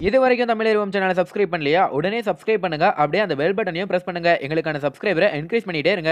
இது வரைக்கும் தமிழ் சேனலை சப்ஸ்கிரைப் பண்ணலையா உடனே சப்ஸ்கிரைப் பண்ணுங்க அப்படியே அந்த பெல் பட்டனையும் பிரஸ் பண்ணுங்க எங்களுக்கான சப்ஸ்கிரைபரை என்கரேஜ் பண்ணிட்டே இருங்க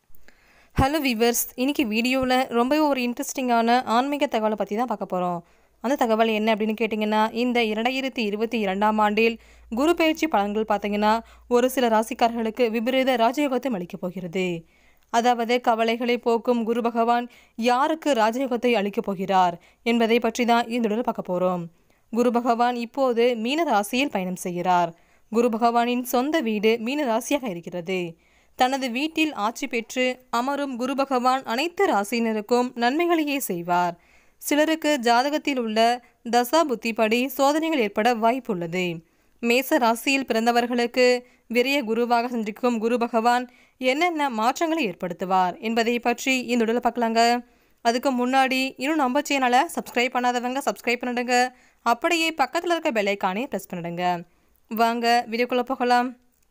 ஹலோ வீவர்ஸ் இன்னைக்கு வீடியோவில் ரொம்பவே ஒரு இன்ட்ரெஸ்டிங்கான ஆன்மீக தகவலை பற்றி தான் பார்க்க போகிறோம் அந்த தகவல் என்ன அப்படின்னு கேட்டிங்கன்னா இந்த இரண்டாயிரத்தி இருபத்தி இரண்டாம் ஆண்டில் குரு பயிற்சி பலன்கள் பார்த்தீங்கன்னா ஒரு சில ராசிக்காரர்களுக்கு விபரீத ராஜயோகத்தை அளிக்கப் போகிறது அதாவது கவலைகளை போக்கும் குரு பகவான் யாருக்கு ராஜயோகத்தை அளிக்கப் போகிறார் என்பதை பற்றி தான் இந்த தொடர் பார்க்க போகிறோம் குரு பகவான் இப்போது மீன ராசியில் பயணம் செய்கிறார் குரு பகவானின் சொந்த வீடு மீன ராசியாக இருக்கிறது தனது வீட்டில் ஆட்சி பெற்று அமரும் குரு பகவான் அனைத்து ராசியினருக்கும் நன்மைகளையே செய்வார் சிலருக்கு ஜாதகத்தில் உள்ள தசா புத்திப்படி சோதனைகள் ஏற்பட வாய்ப்புள்ளது மேச ராசியில் பிறந்தவர்களுக்கு விரைய குருவாக சந்திக்கும் குரு பகவான் என்னென்ன மாற்றங்களை ஏற்படுத்துவார் என்பதை பற்றி இந்த உடலை பார்க்கலாங்க அதுக்கு முன்னாடி இன்னும் நம்ம சேனலை சப்ஸ்கிரைப் பண்ணாதவங்க சப்ஸ்கிரைப் பண்ணிடுங்க அப்படியே பக்கத்தில் இருக்க பெல்லைக்கானே ப்ரெஸ் பண்ணிடுங்க வாங்க வீடியோக்குள்ளே போகலாம்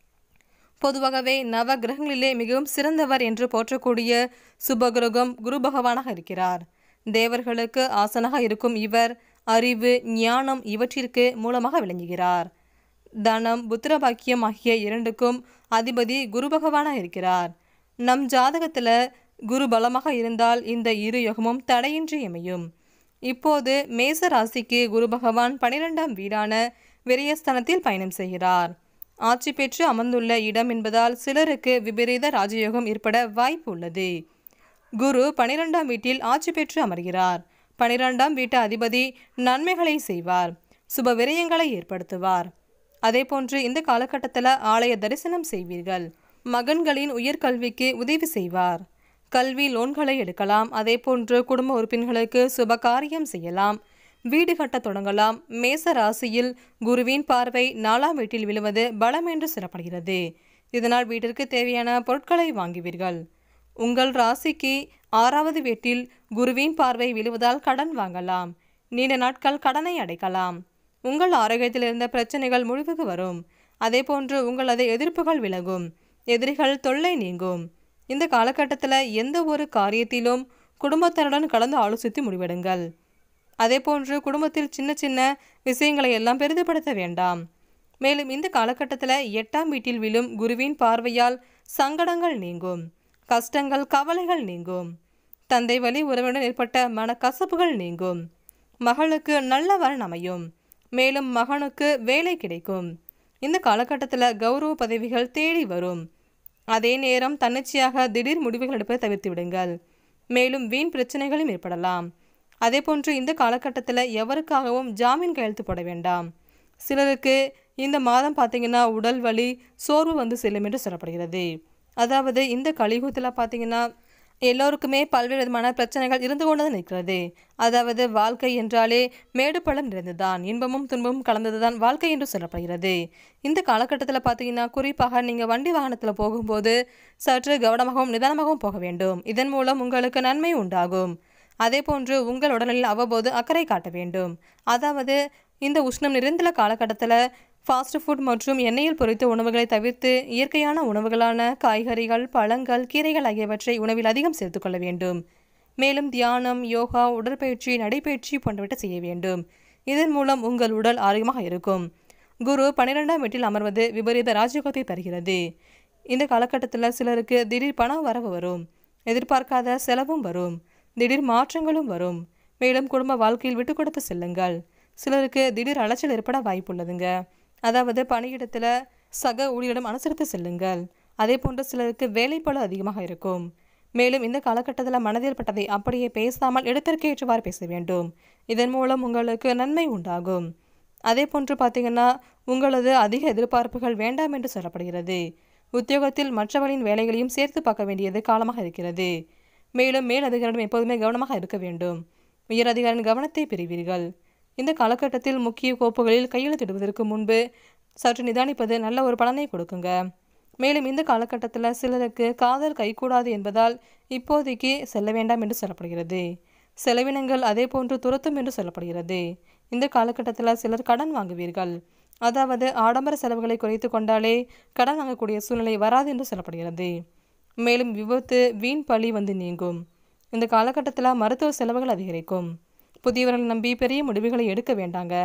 பொதுவாகவே நவ கிரகங்களிலே மிகவும் சிறந்தவர் என்று போற்றக்கூடிய சுபகிரகம் குரு பகவானாக இருக்கிறார் தேவர்களுக்கு ஆசனாக இருக்கும் இவர் அறிவு ஞானம் இவற்றிற்கு மூலமாக விளங்குகிறார் தனம் புத்திரபாக்கியம் ஆகிய இரண்டுக்கும் அதிபதி குரு பகவானாக இருக்கிறார் நம் ஜாதகத்தில் குரு பலமாக இருந்தால் இந்த இரு யுகமும் தடையின்றி அமையும் இப்போது மேச ராசிக்கு குரு பகவான் பனிரெண்டாம் வீடான விரயஸ்தானத்தில் பயணம் செய்கிறார் ஆட்சி பெற்று அமர்ந்துள்ள இடம் என்பதால் சிலருக்கு விபரீத ராஜயோகம் ஏற்பட வாய்ப்பு உள்ளது குரு பனிரெண்டாம் வீட்டில் ஆட்சி பெற்று அமர்கிறார் பனிரெண்டாம் வீட்டு அதிபதி நன்மைகளை செய்வார் சுப விரயங்களை ஏற்படுத்துவார் அதேபோன்று இந்த காலகட்டத்தில் ஆலய தரிசனம் செய்வீர்கள் மகன்களின் உயர்கல்விக்கு உதவி செய்வார் கல்வி லோன்களை எடுக்கலாம் அதேபோன்று குடும்ப உறுப்பினர்களுக்கு சுப காரியம் செய்யலாம் வீடு கட்டத் தொடங்கலாம் மேச ராசியில் குருவின் பார்வை நாலாம் வீட்டில் விழுவது பலம் என்று சொல்லப்படுகிறது இதனால் வீட்டிற்கு தேவையான பொருட்களை வாங்குவீர்கள் உங்கள் ராசிக்கு ஆறாவது வீட்டில் குருவின் பார்வை விழுவதால் கடன் வாங்கலாம் நீண்ட நாட்கள் கடனை அடைக்கலாம் உங்கள் ஆரோக்கியத்தில் இருந்த பிரச்சனைகள் முடிவுக்கு வரும் அதேபோன்று உங்களது எதிர்ப்புகள் விலகும் எதிரிகள் தொல்லை நீங்கும் இந்த காலகட்டத்தில் எந்த ஒரு காரியத்திலும் குடும்பத்தினருடன் கலந்து ஆலோசித்து முடிவெடுங்கள் அதேபோன்று குடும்பத்தில் சின்ன சின்ன விஷயங்களை எல்லாம் பெரிதுபடுத்த வேண்டாம் மேலும் இந்த காலகட்டத்தில் எட்டாம் வீட்டில் விழும் குருவின் பார்வையால் சங்கடங்கள் நீங்கும் கஷ்டங்கள் கவலைகள் நீங்கும் தந்தை வழி உறவுடன் ஏற்பட்ட மனக்கசப்புகள் நீங்கும் மகளுக்கு நல்ல வரன் அமையும் மேலும் மகனுக்கு வேலை கிடைக்கும் இந்த காலகட்டத்தில் கௌரவ பதவிகள் தேடி வரும் அதே நேரம் தன்னிச்சையாக திடீர் முடிவுகள் எடுப்பதை தவிர்த்து விடுங்கள் மேலும் வீண் பிரச்சனைகளும் ஏற்படலாம் அதேபோன்று இந்த காலகட்டத்தில் எவருக்காகவும் ஜாமீன் கையெழுத்து போட வேண்டாம் சிலருக்கு இந்த மாதம் பார்த்தீங்கன்னா உடல் வலி சோர்வு வந்து செல்லும் என்று சொல்லப்படுகிறது அதாவது இந்த கலியுகத்தில் பார்த்தீங்கன்னா எல்லோருக்குமே பல்வேறு விதமான பிரச்சனைகள் இருந்து கொண்டு தான் இருக்கிறது அதாவது வாழ்க்கை என்றாலே மேடு பள்ளம் நிறைந்துதான் இன்பமும் துன்பமும் கலந்ததுதான் வாழ்க்கை என்று சொல்லப்படுகிறது இந்த காலகட்டத்தில் பார்த்தீங்கன்னா குறிப்பாக நீங்கள் வண்டி வாகனத்தில் போகும்போது சற்று கவனமாகவும் நிதானமாகவும் போக வேண்டும் இதன் மூலம் உங்களுக்கு நன்மை உண்டாகும் அதே போன்று உங்கள் உடலில் அவ்வப்போது அக்கறை காட்ட வேண்டும் அதாவது இந்த உஷ்ணம் நிறைந்துள்ள காலகட்டத்தில் ஃபாஸ்ட் ஃபுட் மற்றும் எண்ணெயில் பொரித்த உணவுகளை தவிர்த்து இயற்கையான உணவுகளான காய்கறிகள் பழங்கள் கீரைகள் ஆகியவற்றை உணவில் அதிகம் சேர்த்துக்கொள்ள வேண்டும் மேலும் தியானம் யோகா உடற்பயிற்சி நடைப்பயிற்சி போன்றவற்றை செய்ய வேண்டும் இதன் மூலம் உங்கள் உடல் ஆரோக்கியமாக இருக்கும் குரு பன்னிரெண்டாம் வீட்டில் அமர்வது விபரீத ராஜயோகத்தை தருகிறது இந்த காலகட்டத்தில் சிலருக்கு திடீர் பண வரவு வரும் எதிர்பார்க்காத செலவும் வரும் திடீர் மாற்றங்களும் வரும் மேலும் குடும்ப வாழ்க்கையில் விட்டு கொடுத்து செல்லுங்கள் சிலருக்கு திடீர் அலைச்சல் ஏற்பட வாய்ப்புள்ளதுங்க அதாவது பணியிடத்தில் சக ஊழியரிடம் அனுசரித்து செல்லுங்கள் அதே போன்று சிலருக்கு வேலைப்பளு அதிகமாக இருக்கும் மேலும் இந்த காலகட்டத்தில் மனதில் பட்டதை அப்படியே பேசாமல் இடத்திற்கு ஏற்றவாறு பேச வேண்டும் இதன் மூலம் உங்களுக்கு நன்மை உண்டாகும் அதே போன்று பார்த்தீங்கன்னா உங்களது அதிக எதிர்பார்ப்புகள் வேண்டாம் என்று சொல்லப்படுகிறது உத்தியோகத்தில் மற்றவர்களின் வேலைகளையும் சேர்த்து பார்க்க வேண்டியது காலமாக இருக்கிறது மேலும் மேல் அதிகாரிடம் எப்போதுமே கவனமாக இருக்க வேண்டும் உயர் அதிகாரியின் கவனத்தை பெறுவீர்கள் இந்த காலகட்டத்தில் முக்கிய கோப்புகளில் கையெழுத்திடுவதற்கு முன்பு சற்று நிதானிப்பது நல்ல ஒரு பலனை கொடுக்குங்க மேலும் இந்த காலகட்டத்தில் சிலருக்கு காதல் கைகூடாது என்பதால் இப்போதைக்கு செல்ல வேண்டாம் என்று சொல்லப்படுகிறது செலவினங்கள் அதே போன்று துரத்தும் என்று சொல்லப்படுகிறது இந்த காலகட்டத்தில் சிலர் கடன் வாங்குவீர்கள் அதாவது ஆடம்பர செலவுகளை குறைத்து கொண்டாலே கடன் வாங்கக்கூடிய சூழ்நிலை வராது என்று சொல்லப்படுகிறது மேலும் விபத்து வீண் பழி வந்து நீங்கும் இந்த காலகட்டத்தில் மருத்துவ செலவுகள் அதிகரிக்கும் புதியவர்களை நம்பி பெரிய முடிவுகளை எடுக்க வேண்டாங்க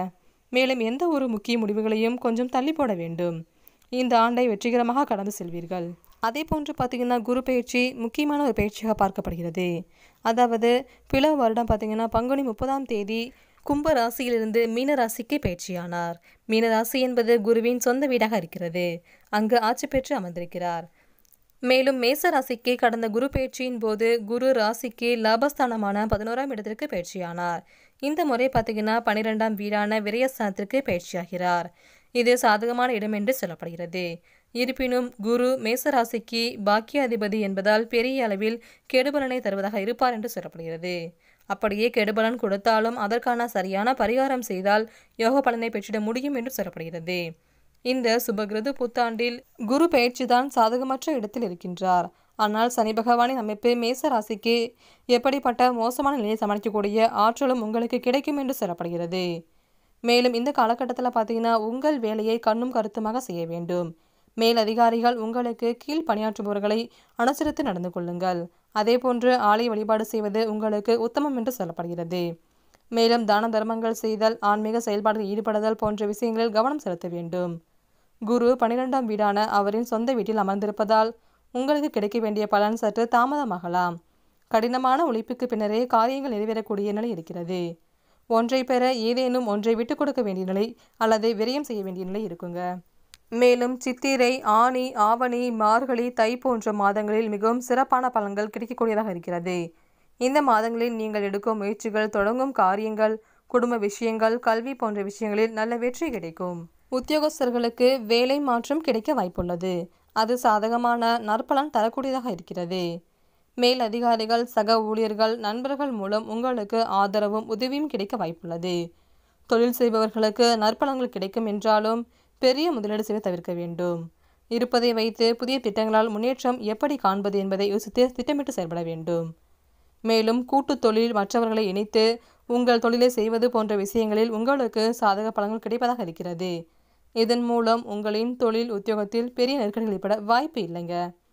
மேலும் எந்த ஒரு முக்கிய முடிவுகளையும் கொஞ்சம் தள்ளி போட வேண்டும் இந்த ஆண்டை வெற்றிகரமாக கடந்து செல்வீர்கள் அதே போன்று பார்த்தீங்கன்னா குரு பயிற்சி முக்கியமான ஒரு பயிற்சியாக பார்க்கப்படுகிறது அதாவது பிள வருடம் பார்த்தீங்கன்னா பங்குனி முப்பதாம் தேதி கும்ப ராசியிலிருந்து மீன ராசிக்கு பயிற்சியானார் மீன ராசி என்பது குருவின் சொந்த வீடாக இருக்கிறது அங்கு ஆட்சி பெற்று அமர்ந்திருக்கிறார் மேலும் மேச ராசிக்கு கடந்த குரு பயிற்சியின் போது குரு ராசிக்கு லாபஸ்தானமான பதினோராம் இடத்திற்கு பயிற்சியானார் இந்த முறை பார்த்தீங்கன்னா பனிரெண்டாம் வீடான விரயஸ்தானத்திற்கு பயிற்சியாகிறார் இது சாதகமான இடம் என்று சொல்லப்படுகிறது இருப்பினும் குரு மேச ராசிக்கு பாக்கியாதிபதி என்பதால் பெரிய அளவில் கெடுபலனை தருவதாக இருப்பார் என்று சொல்லப்படுகிறது அப்படியே கெடுபலன் கொடுத்தாலும் அதற்கான சரியான பரிகாரம் செய்தால் யோக பலனை பெற்றிட முடியும் என்று சொல்லப்படுகிறது இந்த சுபகிருது புத்தாண்டில் குரு பயிற்சி தான் சாதகமற்ற இடத்தில் இருக்கின்றார் ஆனால் சனி பகவானின் அமைப்பு மேச ராசிக்கு எப்படிப்பட்ட மோசமான நிலையை சமாளிக்கக்கூடிய ஆற்றலும் உங்களுக்கு கிடைக்கும் என்று சொல்லப்படுகிறது மேலும் இந்த காலகட்டத்தில் பார்த்தீங்கன்னா உங்கள் வேலையை கண்ணும் கருத்துமாக செய்ய வேண்டும் மேல் அதிகாரிகள் உங்களுக்கு கீழ் பணியாற்றுபவர்களை அனுசரித்து நடந்து கொள்ளுங்கள் அதேபோன்று ஆலய வழிபாடு செய்வது உங்களுக்கு உத்தமம் என்று சொல்லப்படுகிறது மேலும் தான தர்மங்கள் செய்தல் ஆன்மீக செயல்பாடுகளில் ஈடுபடுதல் போன்ற விஷயங்களில் கவனம் செலுத்த வேண்டும் குரு பன்னிரெண்டாம் வீடான அவரின் சொந்த வீட்டில் அமர்ந்திருப்பதால் உங்களுக்கு கிடைக்க வேண்டிய பலன் சற்று தாமதமாகலாம் கடினமான உழைப்புக்கு பின்னரே காரியங்கள் நிறைவேறக்கூடிய நிலை இருக்கிறது ஒன்றை பெற ஏதேனும் ஒன்றை விட்டுக் கொடுக்க வேண்டிய நிலை அல்லது விரயம் செய்ய வேண்டிய நிலை இருக்குங்க மேலும் சித்திரை ஆனி ஆவணி மார்கழி தை போன்ற மாதங்களில் மிகவும் சிறப்பான பலன்கள் கிடைக்கக்கூடியதாக இருக்கிறது இந்த மாதங்களில் நீங்கள் எடுக்கும் முயற்சிகள் தொடங்கும் காரியங்கள் குடும்ப விஷயங்கள் கல்வி போன்ற விஷயங்களில் நல்ல வெற்றி கிடைக்கும் உத்தியோகஸ்தர்களுக்கு வேலை மாற்றம் கிடைக்க வாய்ப்புள்ளது அது சாதகமான நற்பலன் தரக்கூடியதாக இருக்கிறது மேல் அதிகாரிகள் சக ஊழியர்கள் நண்பர்கள் மூலம் உங்களுக்கு ஆதரவும் உதவியும் கிடைக்க வாய்ப்புள்ளது தொழில் செய்பவர்களுக்கு நற்பலன்கள் கிடைக்கும் என்றாலும் பெரிய முதலீடு செய்ய தவிர்க்க வேண்டும் இருப்பதை வைத்து புதிய திட்டங்களால் முன்னேற்றம் எப்படி காண்பது என்பதை யோசித்து திட்டமிட்டு செயல்பட வேண்டும் மேலும் கூட்டுத் தொழில் மற்றவர்களை இணைத்து உங்கள் தொழிலை செய்வது போன்ற விஷயங்களில் உங்களுக்கு சாதக பலன்கள் கிடைப்பதாக இருக்கிறது இதன் மூலம் உங்களின் தொழில் உத்தியோகத்தில் பெரிய நெருக்கடிகள் ஏற்பட வாய்ப்பு இல்லைங்க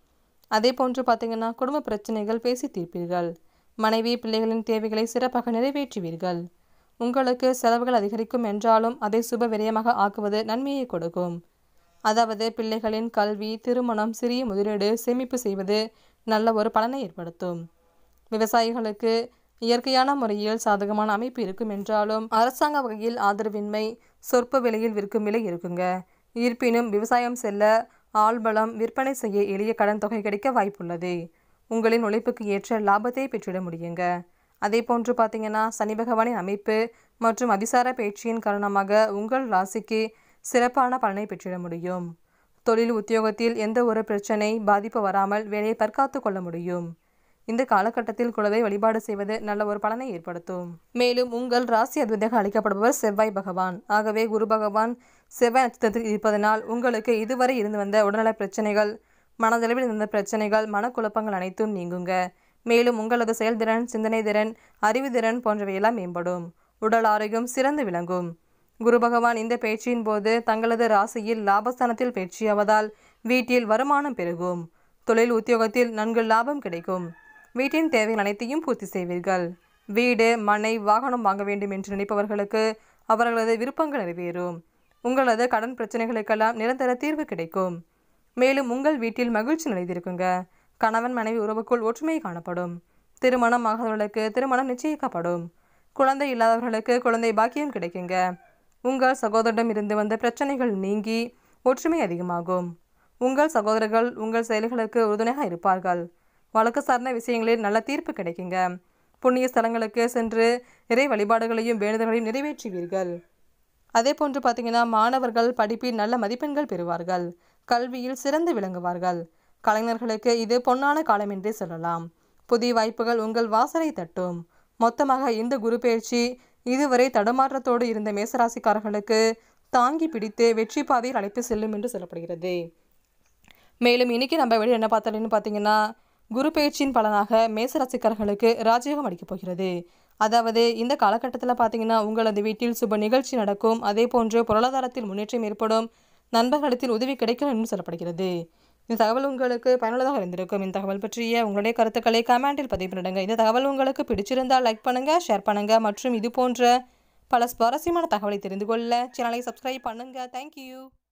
அதே போன்று பார்த்தீங்கன்னா குடும்ப பிரச்சனைகள் பேசி தீர்ப்பீர்கள் மனைவி பிள்ளைகளின் தேவைகளை சிறப்பாக நிறைவேற்றுவீர்கள் உங்களுக்கு செலவுகள் அதிகரிக்கும் என்றாலும் அதை சுப விரயமாக ஆக்குவது நன்மையை கொடுக்கும் அதாவது பிள்ளைகளின் கல்வி திருமணம் சிறிய முதலீடு சேமிப்பு செய்வது நல்ல ஒரு பலனை ஏற்படுத்தும் விவசாயிகளுக்கு இயற்கையான முறையில் சாதகமான அமைப்பு இருக்கும் என்றாலும் அரசாங்க வகையில் ஆதரவின்மை சொற்ப விலையில் விற்கும் விலை இருக்குங்க இருப்பினும் விவசாயம் செல்ல ஆள்பலம் விற்பனை செய்ய எளிய கடன் தொகை கிடைக்க வாய்ப்புள்ளது உங்களின் உழைப்புக்கு ஏற்ற லாபத்தை பெற்றிட முடியுங்க அதே போன்று பார்த்தீங்கன்னா சனி பகவானின் அமைப்பு மற்றும் அதிசார பயிற்சியின் காரணமாக உங்கள் ராசிக்கு சிறப்பான பலனை பெற்றிட முடியும் தொழில் உத்தியோகத்தில் எந்த ஒரு பிரச்சனை பாதிப்பு வராமல் வேலையை தற்காத்து கொள்ள முடியும் இந்த காலகட்டத்தில் குலவை வழிபாடு செய்வது நல்ல ஒரு பலனை ஏற்படுத்தும் மேலும் உங்கள் ராசி அதிபதியாக அழைக்கப்படுபவர் செவ்வாய் பகவான் ஆகவே குரு பகவான் செவ்வாய் நட்சத்திரத்தில் இருப்பதனால் உங்களுக்கு இதுவரை இருந்து வந்த உடல்நல பிரச்சனைகள் மனதளவில் இருந்த பிரச்சனைகள் மனக்குழப்பங்கள் அனைத்தும் நீங்குங்க மேலும் உங்களது செயல்திறன் சிந்தனை திறன் அறிவுத்திறன் போன்றவையெல்லாம் மேம்படும் உடல் ஆரோக்கியம் சிறந்து விளங்கும் குரு பகவான் இந்த பயிற்சியின் போது தங்களது ராசியில் லாபஸ்தானத்தில் பயிற்சியாவதால் வீட்டில் வருமானம் பெருகும் தொழில் உத்தியோகத்தில் நன்கு லாபம் கிடைக்கும் வீட்டின் தேவைகள் அனைத்தையும் பூர்த்தி செய்வீர்கள் வீடு மனை வாகனம் வாங்க வேண்டும் என்று நினைப்பவர்களுக்கு அவர்களது விருப்பங்கள் நிறைவேறும் உங்களது கடன் பிரச்சனைகளுக்கெல்லாம் நிரந்தர தீர்வு கிடைக்கும் மேலும் உங்கள் வீட்டில் மகிழ்ச்சி நிலைத்திருக்குங்க கணவன் மனைவி உறவுக்குள் ஒற்றுமை காணப்படும் திருமணம் ஆகாதவர்களுக்கு திருமணம் நிச்சயிக்கப்படும் குழந்தை இல்லாதவர்களுக்கு குழந்தை பாக்கியம் கிடைக்குங்க உங்கள் சகோதரிடம் இருந்து வந்த பிரச்சனைகள் நீங்கி ஒற்றுமை அதிகமாகும் உங்கள் சகோதரர்கள் உங்கள் செயல்களுக்கு உறுதுணையாக இருப்பார்கள் வழக்கு சார்ந்த விஷயங்களில் நல்ல தீர்ப்பு கிடைக்குங்க புண்ணிய ஸ்தலங்களுக்கு சென்று இறை வழிபாடுகளையும் வேண்டுதல்களையும் நிறைவேற்றுவீர்கள் அதே போன்று பார்த்தீங்கன்னா மாணவர்கள் படிப்பில் நல்ல மதிப்பெண்கள் பெறுவார்கள் கல்வியில் சிறந்து விளங்குவார்கள் கலைஞர்களுக்கு இது பொன்னான காலம் என்றே சொல்லலாம் புதிய வாய்ப்புகள் உங்கள் வாசலை தட்டும் மொத்தமாக இந்த குரு பயிற்சி இதுவரை தடுமாற்றத்தோடு இருந்த மேசராசிக்காரர்களுக்கு தாங்கி பிடித்து வெற்றி பாதையில் அழைத்து செல்லும் என்று சொல்லப்படுகிறது மேலும் இன்னைக்கு நம்ம வெளியே என்ன பார்த்தோம்னு பார்த்தீங்கன்னா குரு பயிற்சியின் பலனாக மேசராசிக்காரர்களுக்கு ராஜயோகம் அடிக்கப் போகிறது அதாவது இந்த காலகட்டத்தில் பார்த்தீங்கன்னா உங்களது வீட்டில் சுப நிகழ்ச்சி நடக்கும் அதே போன்று பொருளாதாரத்தில் முன்னேற்றம் ஏற்படும் நண்பர்களிடத்தில் உதவி கிடைக்கும் என்று சொல்லப்படுகிறது இந்த தகவல் உங்களுக்கு பயனுள்ளதாக இருந்திருக்கும் இந்த தகவல் பற்றிய உங்களுடைய கருத்துக்களை கமெண்டில் பதிவு பண்ணிடுங்க இந்த தகவல் உங்களுக்கு பிடிச்சிருந்தால் லைக் பண்ணுங்க ஷேர் பண்ணுங்க மற்றும் இது போன்ற பல சுவாரஸ்யமான தகவலை தெரிந்து கொள்ள சேனலை சப்ஸ்கிரைப் பண்ணுங்கள் தேங்க்யூ